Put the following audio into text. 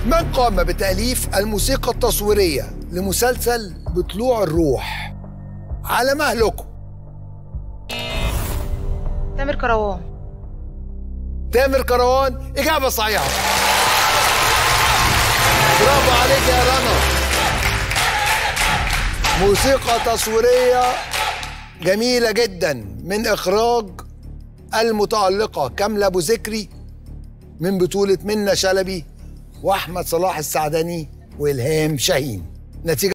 من قام بتأليف الموسيقى التصويرية لمسلسل بطلوع الروح على مهلكم تامر كروان تامر كروان إجابة صحيحة برافو عليك يا رنا موسيقى تصويرية جميلة جدا من إخراج المتألقة كاملة أبو ذكري من بطولة منة شلبي وأحمد صلاح السعدني وإلهام شاهين نتيجة